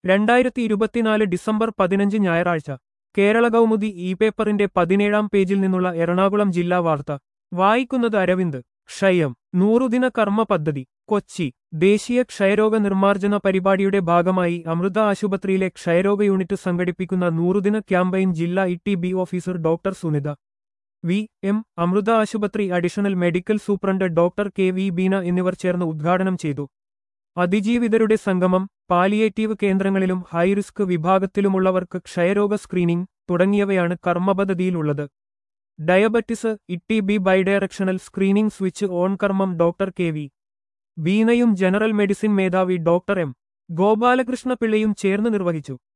രണ്ടായിരത്തി ഇരുപത്തിനാല് ഡിസംബർ പതിനഞ്ച് ഞായറാഴ്ച കേരള കൗമുദി ഇ പേപ്പറിന്റെ പതിനേഴാം പേജിൽ നിന്നുള്ള എറണാകുളം ജില്ലാ വാർത്ത വായിക്കുന്നത് അരവിന്ദ് ക്ഷയം നൂറുദിന കർമ്മ പദ്ധതി കൊച്ചി ദേശീയ ക്ഷയരോഗ നിർമ്മാർജ്ജന പരിപാടിയുടെ ഭാഗമായി അമൃത ആശുപത്രിയിലെ ക്ഷയരോഗ യൂണിറ്റ് സംഘടിപ്പിക്കുന്ന നൂറുദിന ക്യാമ്പയിൻ ജില്ലാ E T B officer doctor Sunitha V M Amrita ആശുപത്രി additional medical superintendent doctor K V Beena എന്നിവർ ചേർന്ന് ഉദ്ഘാടനം ചെയ്തു അതിജീവിതരുടെ സംഗമം പാലിയേറ്റീവ് കേന്ദ്രങ്ങളിലും ഹൈറിസ്ക് വിഭാഗത്തിലുമുള്ളവർക്ക് ക്ഷയരോഗ സ്ക്രീനിംഗ് തുടങ്ങിയവയാണ് കർമ്മപദ്ധതിയിലുള്ളത് diabetes T B bidirectional screening switch on കർമ്മം ഡോക്ടർ കെ വി ബീനയും ജനറൽ മെഡിസിൻ മേധാവി ഡോക്ടർ എം ഗോപാലകൃഷ്ണ പിള്ളയും ചേർന്ന് നിർവഹിച്ചു